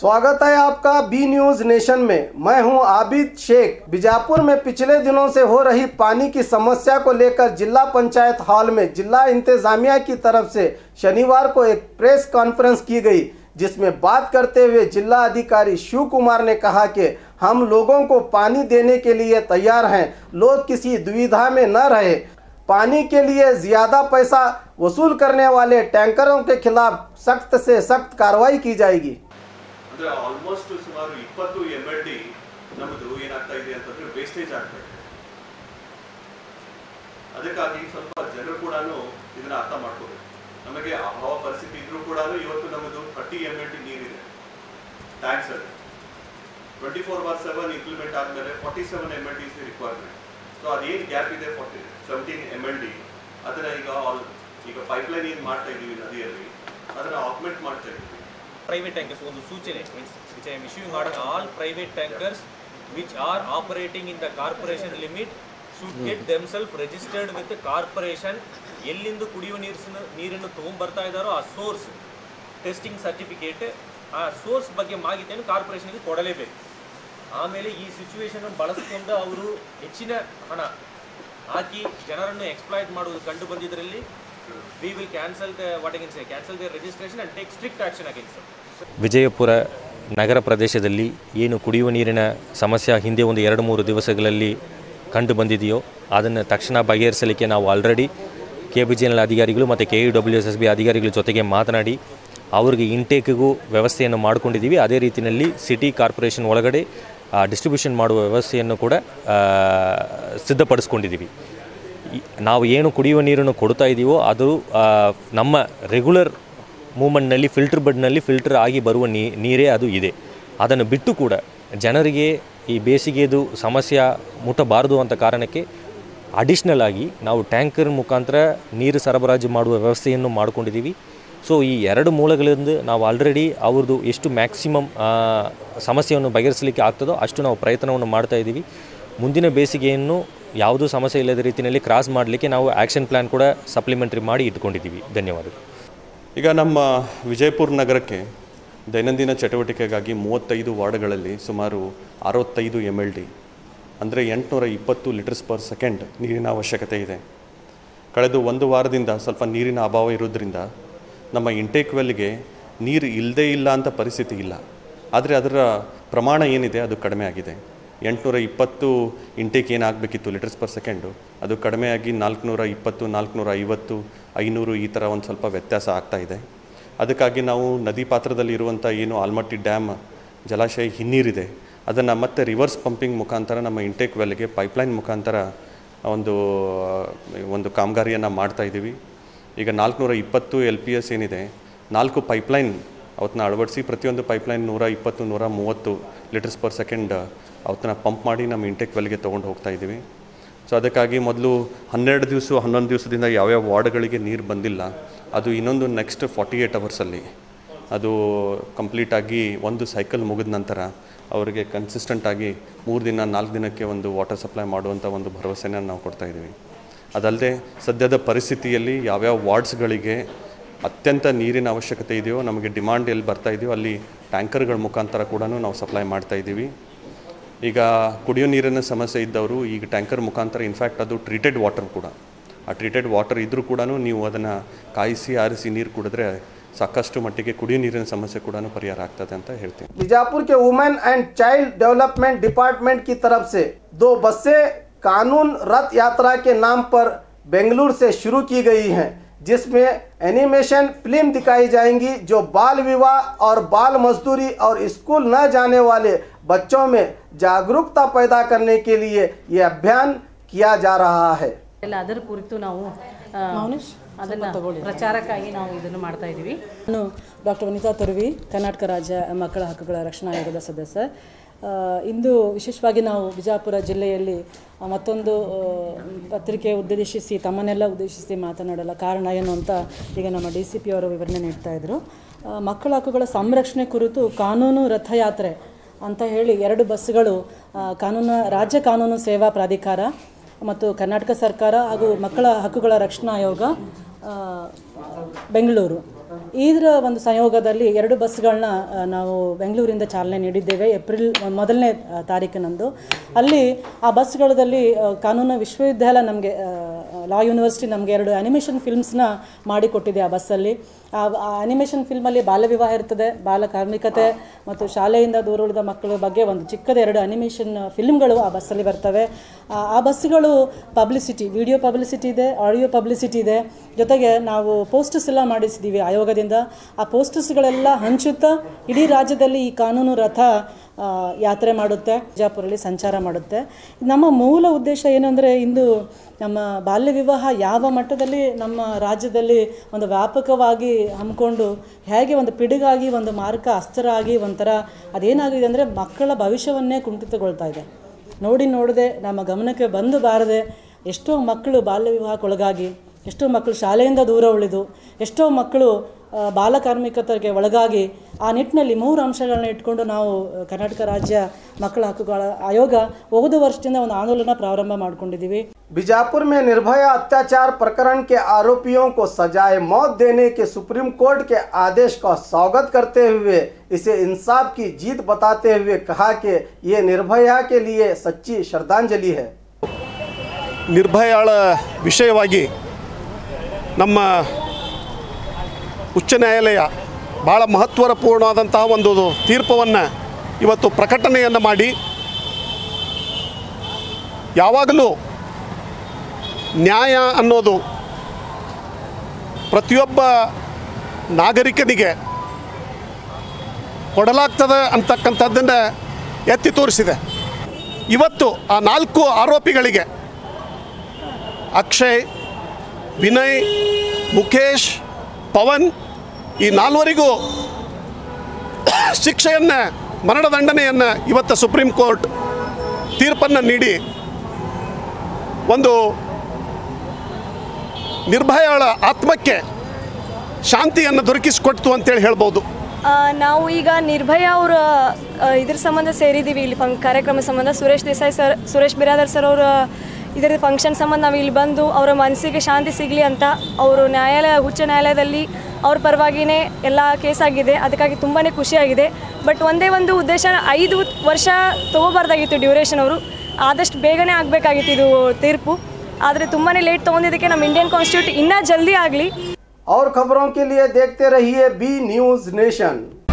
स्वागत है आपका बी न्यूज नेशन में मैं हूं आबिद शेख बीजापुर में पिछले दिनों से हो रही पानी की समस्या को लेकर जिला पंचायत हॉल में जिला इंतजामिया की तरफ से शनिवार को एक प्रेस कॉन्फ्रेंस की गई जिसमें बात करते हुए जिला अधिकारी शिव कुमार ने कहा कि हम लोगों को पानी देने के लिए तैयार हैं लोग किसी दुविधा में न रहे पानी के लिए ज्यादा पैसा वसूल करने वाले टैंकरों के खिलाफ सख्त से सख्त कार्रवाई की जाएगी ಅಂದ್ರೆ ಆಲ್ಮೋಸ್ಟ್ ಸುಮಾರು ಇಪ್ಪತ್ತು ಎಮ್ ಎಲ್ ಡಿ ನಮ್ಮದು ಏನಾಗ್ತಾ ಇದೆ ಅಂತಂದ್ರೆ ವೇಸ್ಟೇಜ್ ಆಗ್ತಾ ಇದೆ ಅದಕ್ಕಾಗಿ ಸ್ವಲ್ಪ ಜನರು ಕೂಡ ಇದನ್ನ ಅರ್ಥ ಮಾಡ್ಕೋಬೇಕು ನಮಗೆ ಅಭಾವ ಪರಿಸ್ಥಿತಿ ಇದ್ರೂ ಕೂಡ ಇವತ್ತು ನಮ್ಮದು ಥರ್ಟಿ ಎಮ್ ಎಲ್ ಡಿ ನೀರಿದೆ ಟ್ಯಾಂಕ್ಸ್ ಅಲ್ಲಿ twenty four bar seven implement ಆದಮೇಲೆ forty seven M L D requirement so ಅದೇನು ಗ್ಯಾಪ್ ಇದೆ forty seventeen M L D ಅದನ್ನ ಈಗ ಆಲ್ ಈಗ ಪೈಪ್ಲೈನ್ ಏನು ಮಾಡ್ತಾ ಇದೀವಿ ನದಿಯಲ್ಲಿ ಅದನ್ನ ಆಗ್ಮೆಂಟ್ ಮಾಡ್ತಾ ಇದ್ದೀವಿ ಪ್ರೈವೇಟ್ ಟ್ಯಾಂಕರ್ಸ್ ಒಂದು ಸೂಚನೆ means which I am issuing order all private tankers which are operating in the corporation limit should get themselves registered with corporation ಎಲ್ಲಿಂದ ಕುಡಿಯುವ ನೀರು ನೀರನ್ನು ತೊಗೊಂಬರ್ತಾ ಇದ್ದಾರೋ ಆ ಸೋರ್ಸ್ ಟೆಸ್ಟಿಂಗ್ ಸರ್ಟಿಫಿಕೇಟ್ ಆ ಸೋರ್ಸ್ ಬಗ್ಗೆ ಮಾಹಿತಿಯನ್ನು ಕಾರ್ಪೊರೇಷನ್ಗೆ ಕೊಡಲೇಬೇಕು ಆಮೇಲೆ ಈ ಸಿಚುವೇಶನ್ ಬಳಸಿಕೊಂಡು ಅವರು ಹೆಚ್ಚಿನ ಹಣ ಹಾಕಿ ಜನರನ್ನು ಎಕ್ಸ್ಪ್ಲಾಯ್ಟ್ ಮಾಡುವುದು ಕಂಡು ಬಂದಿದ್ದರಲ್ಲಿ we will cancel the what again say cancel the registration and take strict action against Vijayapura ನಗರ ಪ್ರದೇಶದಲ್ಲಿ ಏನು ಕುಡಿಯುವ ನೀರಿನ ಸಮಸ್ಯೆ ಹಿಂದೆ ಒಂದು ಎರಡು ಮೂರು ದಿವಸಗಳಲ್ಲಿ ಕಂಡು ಬಂದಿದೆಯೋ ಅದನ್ನು ತಕ್ಷಣ ಬಗೆಹರಿಸಲಿಕ್ಕೆ ನಾವು already K B G L ಅಧಿಕಾರಿಗಳು ಮತ್ತು K U W S S B ಅಧಿಕಾರಿಗಳ ಜೊತೆಗೆ ಮಾತನಾಡಿ ಅವರಿಗೆ ಇಂಟೇಕ್ಗೂ ವ್ಯವಸ್ಥೆಯನ್ನು ಮಾಡಿಕೊಂಡಿದ್ದೀವಿ ಅದೇ ರೀತಿಯಲ್ಲಿ ಸಿಟಿ ಕಾರ್ಪೊರೇಷನ್ ಒಳಗಡೆ ಡಿಸ್ಟ್ರಿಬ್ಯೂಷನ್ ಮಾಡುವ ವ್ಯವಸ್ಥೆಯನ್ನು ಕೂಡ ಆ, ಸಿದ್ಧಪಡಿಸ್ಕೊಂಡಿದ್ದೀವಿ ಈ- ನಾವು ಏನು ಕುಡಿಯುವ ನೀರನ್ನು ಕೊಡ್ತಾ ಇದ್ದೀವೋ ಅದು ಆ, ನಮ್ಮ ರೆಗ್ಯುಲರ್ ಮೂಮೆಂಟ್ನಲ್ಲಿ ಫಿಲ್ಟರ್ ಬೆಡ್ನಲ್ಲಿ ಫಿಲ್ಟರ್ ಆಗಿ ಬರುವ ನೀ ನೀರೇ ಅದು ಇದೆ ಅದನ್ನು ಬಿಟ್ಟು ಕೂಡ ಜನರಿಗೆ ಈ ಬೇಸಿಗೆದು ಸಮಸ್ಯೆ ಮುಟ್ಟಬಾರದು ಅಂತ ಕಾರಣಕ್ಕೆ ಅಡಿಷ್ನಲ್ ಆಗಿ ನಾವು ಟ್ಯಾಂಕರ್ ಮುಖಾಂತರ ನೀರು ಸರಬರಾಜು ಮಾಡುವ ವ್ಯವಸ್ಥೆಯನ್ನು ಮಾಡ್ಕೊಂಡಿದ್ದೀವಿ ಸೊ ಈ ಎರಡು ಮೂಲಗಳಿಂದ ನಾವು ಆಲ್ರೆಡಿ ಅವ್ರದ್ದು ಎಷ್ಟು ಮ್ಯಾಕ್ಸಿಮಮ್ ಸಮಸ್ಯೆಯನ್ನು ಬಗೆಹರಿಸಲಿಕ್ಕೆ ಆಗ್ತದೋ ಅಷ್ಟು ನಾವು ಪ್ರಯತ್ನವನ್ನು ಮಾಡ್ತಾ ಇದ್ದೀವಿ ಮುಂದಿನ ಬೇಸಿಗೆಯನ್ನು ಯಾವುದೂ ಸಮಸ್ಯೆ ಇಲ್ಲದ ರೀತಿಯಲ್ಲಿ ಕ್ರಾಸ್ ಮಾಡಲಿಕ್ಕೆ ನಾವು ಆ್ಯಕ್ಷನ್ ಪ್ಲ್ಯಾನ್ ಕೂಡ ಸಪ್ಲಿಮೆಂಟ್ರಿ ಮಾಡಿ ಇಟ್ಕೊಂಡಿದ್ದೀವಿ ಧನ್ಯವಾದಗಳು ಈಗ ನಮ್ಮ ವಿಜಯಪುರ ನಗರಕ್ಕೆ ದೈನಂದಿನ ಚಟುವಟಿಕೆಗಾಗಿ ಮೂವತ್ತೈದು ವಾರ್ಡ್ಗಳಲ್ಲಿ ಸುಮಾರು ಅರವತ್ತೈದು ಎಮ್ ಎಲ್ ಡಿ ಅಂದರೆ ಎಂಟುನೂರ ಇಪ್ಪತ್ತು ಲೀಟರ್ಸ್ ಪರ್ ಸೆಕೆಂಡ್ ನೀರಿನ ಅವಶ್ಯಕತೆ ಇದೆ ಕಳೆದ ಒಂದು ವಾರದಿಂದ ಸ್ವಲ್ಪ ನೀರಿನ ಅಭಾವ ಇರೋದ್ರಿಂದ ನಮ್ಮ ಇಂಟೇಕ್ ವೆಲ್ಗೆ ನೀರು ಇಲ್ಲದೇ ಇಲ್ಲ ಅಂತ ಪರಿಸ್ಥಿತಿ ಇಲ್ಲ ಆದರೆ ಅದರ ಪ್ರಮಾಣ ಏನಿದೆ ಅದು ಕಡಿಮೆ ಆಗಿದೆ ಎಂಟುನೂರ ಇಪ್ಪತ್ತು ಇಂಟೇಕ್ ಏನಾಗಬೇಕಿತ್ತು ಲೀಟರ್ಸ್ ಪರ್ ಸೆಕೆಂಡು ಅದು ಕಡಿಮೆಯಾಗಿ ನಾಲ್ಕುನೂರ ಇಪ್ಪತ್ತು ನಾಲ್ಕುನೂರ ಐವತ್ತು ಐನೂರು ಈ ಥರ ಒಂದು ಸ್ವಲ್ಪ ವ್ಯತ್ಯಾಸ ಆಗ್ತಾ ಇದೆ ಅದಕ್ಕಾಗಿ ನಾವು ನದಿ ಪಾತ್ರದಲ್ಲಿ ಇರುವಂಥ ಏನು ಆಲ್ಮಟ್ಟಿ ಡ್ಯಾಮ್ ಜಲಾಶಯ ಹಿನ್ನೀರಿದೆ ಅದನ್ನು ಮತ್ತೆ ರಿವರ್ಸ್ ಪಂಪಿಂಗ್ ಮುಖಾಂತರ ನಮ್ಮ ಇಂಟೇಕ್ ವೆಲ್ಗೆ ಪೈಪ್ಲೈನ್ ಮುಖಾಂತರ ಒಂದು ಒಂದು ಕಾಮಗಾರಿಯನ್ನು ಮಾಡ್ತಾ ಇದ್ದೀವಿ ಈಗ ನಾಲ್ಕುನೂರ ಇಪ್ಪತ್ತು ಎಲ್ ಪಿ ಎಸ್ ಏನಿದೆ ನಾಲ್ಕು ಪೈಪ್ಲೈನ್ ಅವತ್ತನ್ನ ಅಳವಡಿಸಿ ಪ್ರತಿಯೊಂದು ಪೈಪ್ಲೈನ್ ನೂರ ಇಪ್ಪತ್ತು ನೂರ ಮೂವತ್ತು ಲೀಟರ್ಸ್ ಪರ್ ಸೆಕೆಂಡ್ ಅವತ್ತನ್ನ ಪಂಪ್ ಮಾಡಿ ನಮ್ಮ ಇಂಟೆಕ್ ವೆಲ್ಗೆ ತೊಗೊಂಡು ಹೋಗ್ತಾ ಇದ್ದೀವಿ ಸೊ ಅದಕ್ಕಾಗಿ ಮೊದಲು ಹನ್ನೆರಡು ದಿವಸ ಹನ್ನೊಂದು ದಿವಸದಿಂದ ಯಾವ್ಯಾವ ವಾರ್ಡ್ಗಳಿಗೆ ನೀರು ಬಂದಿಲ್ಲ ಅದು ಇನ್ನೊಂದು ನೆಕ್ಸ್ಟ್ ಫಾರ್ಟಿ ಏಯ್ಟ್ ಅವರ್ಸಲ್ಲಿ ಅದು ಕಂಪ್ಲೀಟಾಗಿ ಒಂದು ಸೈಕಲ್ ಮುಗಿದ ನಂತರ ಅವರಿಗೆ ಕನ್ಸಿಸ್ಟೆಂಟಾಗಿ ಮೂರು ದಿನ ನಾಲ್ಕು ದಿನಕ್ಕೆ ಒಂದು ವಾಟರ್ ಸಪ್ಲೈ ಮಾಡುವಂಥ ಒಂದು ಭರವಸೆನ ನಾವು ಕೊಡ್ತಾ ಇದ್ದೀವಿ ಅದಲ್ಲದೆ ಸದ್ಯದ ಪರಿಸ್ಥಿತಿಯಲ್ಲಿ ಯಾವ್ಯಾವ ವಾರ್ಡ್ಸ್ಗಳಿಗೆ ಅತ್ಯಂತ ನೀರಿನ ಅವಶ್ಯಕತೆ ಇದೆಯೋ ನಮಗೆ ಡಿಮಾಂಡ್ ಎಲ್ಲಿ ಬರ್ತಾ ಇದೆಯೋ ಅಲ್ಲಿ ಟ್ಯಾಂಕರ್ಗಳ ಮುಖಾಂತರ ಕೂಡ ನಾವು ಸಪ್ಲೈ ಮಾಡ್ತಾ ಇದ್ದೀವಿ ಈಗ ಕುಡಿಯೋ ನೀರಿನ ಸಮಸ್ಯೆ ಇದ್ದವರು ಈಗ ಟ್ಯಾಂಕರ್ ಮುಖಾಂತರ ಇನ್ಫ್ಯಾಕ್ಟ್ ಅದು ಟ್ರೀಟೆಡ್ ವಾಟರ್ ಕೂಡ ಆ ಟ್ರೀಟೆಡ್ ವಾಟರ್ ಇದ್ದರೂ ಕೂಡ ನೀವು ಅದನ್ನು ಕಾಯಿಸಿ ಆರಿಸಿ ನೀರು ಕುಡಿದ್ರೆ ಸಾಕಷ್ಟು ಮಟ್ಟಿಗೆ ಕುಡಿಯೋ ನೀರಿನ ಸಮಸ್ಯೆ ಕೂಡ ಪರಿಹಾರ ಆಗ್ತದೆ ಅಂತ ಹೇಳ್ತೀನಿ बीजापुर के women and child development department की तरफ से दो बसें कानून रथ यात्रा के नाम पर बेंगलुरु से शुरू की गई हैं जिसमें एनिमेशन फिल्म दिखाई जाएंगी जो बाल विवाह और बाल मजदूरी और स्कूल न जाने वाले बच्चों में जागरूकता पैदा करने के लिए ये अभियान किया जा रहा है ಎಲ್ಲ ಅದರ ಕುರಿತು ನಾವು ಆ, ಅದನ್ನ ಪ್ರಚಾರಕ್ಕಾಗಿ ನಾವು ಇದನ್ನು ಮಾಡ್ತಾ ಇದ್ದೀವಿ ನಾನು ಡಾಕ್ಟರ್ ವನಿತಾ ತುರ್ವಿ ಕರ್ನಾಟಕ ರಾಜ್ಯ ಮಕ್ಕಳ ಹಕ್ಕುಗಳ ರಕ್ಷಣಾ ಆಯೋಗದ ಸದಸ್ಯ ಆ, ಇಂದು ವಿಶೇಷವಾಗಿ ನಾವು ಬಿಜಾಪುರ ಜಿಲ್ಲೆಯಲ್ಲಿ ಆ, ಮತ್ತೊಂದು ಆ, ಪತ್ರಿಕೆ ಉದ್ದೇಶಿಸಿ ತಮ್ಮನ್ನೆಲ್ಲ ಉದ್ದೇಶಿಸಿ ಮಾತನಾಡಲ್ಲ ಕಾರಣ ಏನು ಅಂತ ಈಗ ನಮ್ಮ ಡಿ ಸಿ ಪಿ ಅವರು ವಿವರಣೆ ನೀಡ್ತಾ ಇದ್ರು ಆ, ಮಕ್ಕಳ ಹಕ್ಕುಗಳ ಸಂರಕ್ಷಣೆ ಕುರಿತು ಕಾನೂನು ರಥಯಾತ್ರೆ ಅಂತ ಹೇಳಿ ಎರಡು ಬಸ್ಗಳು ಆ, ಕಾನೂನು ರಾಜ್ಯ ಕಾನೂನು ಸೇವಾ ಪ್ರಾಧಿಕಾರ ಮತ್ತು ಕರ್ನಾಟಕ ಸರ್ಕಾರ ಹಾಗೂ ಮಕ್ಕಳ ಹಕ್ಕುಗಳ ರಕ್ಷಣಾ ಆಯೋಗ ಆ, ಬೆಂಗಳೂರು ಇದರ ಒಂದು ಸಂಯೋಗದಲ್ಲಿ ಎರಡು ಬಸ್ಗಳನ್ನ ಆ, ನಾವು ಬೆಂಗಳೂರಿಂದ ಚಾಲನೆ ನೀಡಿದ್ದೇವೆ ಏಪ್ರಿಲ್ ಮೊದಲನೇ ಆ, ತಾರೀಕಿನಂದು ಅಲ್ಲಿ ಆ ಬಸ್ಗಳಲ್ಲಿ ಆ, ಕಾನೂನು ವಿಶ್ವವಿದ್ಯಾಲಯ ನಮಗೆ ಲಾ ಯೂನಿವರ್ಸಿಟಿ ನಮಗೆ ಎರಡು ಅನಿಮೇಷನ್ ಫಿಲ್ಮ್ಸ್ನ ಮಾಡಿಕೊಟ್ಟಿದೆ ಆ ಬಸ್ಸಲ್ಲಿ ಆ ಅನಿಮೇಷನ್ ಫಿಲ್ಮಲ್ಲಿ ಬಾಲ್ಯ ವಿವಾಹ ಇರ್ತದೆ ಬಾಲ ಕಾರ್ಮಿಕತೆ ಮತ್ತು ಶಾಲೆಯಿಂದ ದೂರ ಉಳಿದ ಮಕ್ಕಳ ಬಗ್ಗೆ ಒಂದು ಚಿಕ್ಕದ ಎರಡು ಅನಿಮೇಷನ್ ಫಿಲ್ಮ್ಗಳು ಆ ಬಸ್ಸಲ್ಲಿ ಬರ್ತವೆ ಆ- ಆ ಬಸ್ಸುಗಳು ಪಬ್ಲಿಸಿಟಿ ವಿಡಿಯೋ ಪಬ್ಲಿಸಿಟಿ ಇದೆ ಆಡಿಯೋ ಪಬ್ಲಿಸಿಟಿ ಇದೆ ಜೊತೆಗೆ ನಾವು ಪೋಸ್ಟರ್ಸ್ ಎಲ್ಲ ಮಾಡಿಸಿದ್ದೀವಿ ಆಯೋಗದಿಂದ ಆ ಪೋಸ್ಟರ್ಸ್ಗಳೆಲ್ಲ ಹಂಚುತ್ತಾ ಇಡೀ ರಾಜ್ಯದಲ್ಲಿ ಈ ಕಾನೂನು ರಥ ಆ, ಯಾತ್ರೆ ಮಾಡುತ್ತೆ ಬಿಜಾಪುರಲ್ಲಿ ಸಂಚಾರ ಮಾಡುತ್ತೆ ನಮ್ಮ ಮೂಲ ಉದ್ದೇಶ ಏನಂದರೆ ಇಂದು ನಮ್ಮ ಬಾಲ್ಯ ವಿವಾಹ ಯಾವ ಮಟ್ಟದಲ್ಲಿ ನಮ್ಮ ರಾಜ್ಯದಲ್ಲಿ ಒಂದು ವ್ಯಾಪಕವಾಗಿ ಹಮ್ಮಿಕೊಂಡು ಹೇಗೆ ಒಂದು ಪಿಡುಗಾಗಿ ಒಂದು ಮಾರಕ ಅಸ್ತ್ರ ಆಗಿ ಒಂಥರ ಅದೇನಾಗಿದೆ ಅಂದರೆ ಮಕ್ಕಳ ಭವಿಷ್ಯವನ್ನೇ ಕುಂಠಿತಗೊಳ್ತಾ ಇದೆ ನೋಡಿ ನೋಡದೆ ನಮ್ಮ ಗಮನಕ್ಕೆ ಬಂದು ಬಾರದೆ ಎಷ್ಟೋ ಮಕ್ಕಳು ಬಾಲ್ಯ ವಿವಾಹಕ್ಕೊಳಗಾಗಿ ಎಷ್ಟೋ ಮಕ್ಕಳು ಶಾಲೆಯಿಂದ ದೂರ ಉಳಿದು ಎಷ್ಟೋ ಮಕ್ಕಳು ಆ, ಬಾಲ ಕಾರ್ಮಿಕತೆಗೆ ಒಳಗಾಗಿ ಆ ನಿಟ್ಟಿನಲ್ಲಿ ಮೂರು ಅಂಶಗಳನ್ನ ಇಟ್ಕೊಂಡು ನಾವು ಆ, ಕರ್ನಾಟಕ ರಾಜ್ಯ ಮಕ್ಕಳ ಹಕ್ಕುಗಳ ಆಯೋಗ ಹೋದ ವರ್ಷದಿಂದ ಒಂದು ಆಂದೋಲನ ಪ್ರಾರಂಭ ಮಾಡ್ಕೊಂಡಿದ್ದೀವಿ बीजापुर में निर्भया अत्याचार प्रकरण के आरोपियों को सजाए मौत देने के सुप्रीम कोर्ट के आदेश का स्वागत करते हुए इसे इंसाफ की जीत बताते हुए कहा कि ये निर्भया के लिए सच्ची श्रद्धांजलि है ನಿರ್ಭಯಾಳ ವಿಷಯವಾಗಿ ನಮ್ಮ ಉಚ್ಚ ನ್ಯಾಯಾಲಯ ಭಾಳ ಮಹತ್ವಪೂರ್ಣವಾದಂತಹ ಒಂದು ತೀರ್ಪವನ್ನು ಇವತ್ತು ಪ್ರಕಟಣೆಯನ್ನು ಮಾಡಿ ಯಾವಾಗಲೂ ನ್ಯಾಯ ಅನ್ನೋದು ಪ್ರತಿಯೊಬ್ಬ ನಾಗರಿಕನಿಗೆ ಕೊಡಲಾಗ್ತದೆ ಅಂತಕ್ಕಂಥದ್ದನ್ನು ಎತ್ತಿ ತೋರಿಸಿದೆ ಇವತ್ತು ಆ ನಾಲ್ಕು ಆರೋಪಿಗಳಿಗೆ ಅಕ್ಷಯ್ ವಿನಯ್ ಮುಖೇಶ್ ಪವನ್ ಈ ನಾಲ್ವರಿಗೂ ಶಿಕ್ಷೆಯನ್ನು ಮರಣದಂಡನೆಯನ್ನು ಇವತ್ತು ಸುಪ್ರೀಂ ಕೋರ್ಟ್ ತೀರ್ಪನ್ನು ನೀಡಿ ಒಂದು ನಿರ್ಭಯಾಳ ಆತ್ಮಕ್ಕೆ ಶಾಂತಿಯನ್ನು ದೊರಕಿಸಿಕೊಡ್ತು ಅಂತೇಳಿ ಹೇಳ್ಬೋದು ಆ, ನಾವು ಈಗ ನಿರ್ಭಯ ಅವರ ಇದ್ರ ಸಂಬಂಧ ಸೇರಿದ್ದೀವಿ ಇಲ್ಲಿ ಫಂಕ್ ಕಾರ್ಯಕ್ರಮ ಸಂಬಂಧ ಸುರೇಶ್ ದೇಸಾಯಿ ಸರ್ ಸುರೇಶ್ ಬಿರಾದರ್ ಸರ್ ಅವರ ಇದರ ಫಂಕ್ಷನ್ ಸಂಬಂಧ ನಾವು ಇಲ್ಲಿ ಬಂದು ಅವರ ಮನಸ್ಸಿಗೆ ಶಾಂತಿ ಸಿಗಲಿ ಅಂತ ಅವರು ನ್ಯಾಯಾಲಯ ಉಚ್ಚ ನ್ಯಾಯಾಲಯದಲ್ಲಿ ಅವ್ರ ಪರವಾಗಿಯೇ ಎಲ್ಲ ಕೇಸ್ ಆಗಿದೆ ಅದಕ್ಕಾಗಿ ತುಂಬಾ ಖುಷಿಯಾಗಿದೆ ಬಟ್ ಒಂದೇ ಒಂದು ಉದ್ದೇಶ ಐದು ವರ್ಷ ತೊಗೋಬಾರ್ದಾಗಿತ್ತು ಡ್ಯೂರೇಷನ್ ಅವರು ಆದಷ್ಟು ಬೇಗನೆ ಆಗಬೇಕಾಗಿತ್ತು ಇದು ತೀರ್ಪು ಆದರೆ ತುಂಬಾ ಲೇಟ್ ತೊಗೊಂಡಿದ್ದಕ್ಕೆ ನಮ್ಮ ಇಂಡಿಯನ್ ಕಾನ್ಸ್ಟಿಟ್ಯೂಟ್ ಇನ್ನೂ ಜಲ್ದಿ ಆಗಲಿ और खबरों के लिए देखते रहिए बी न्यूज़ नेशन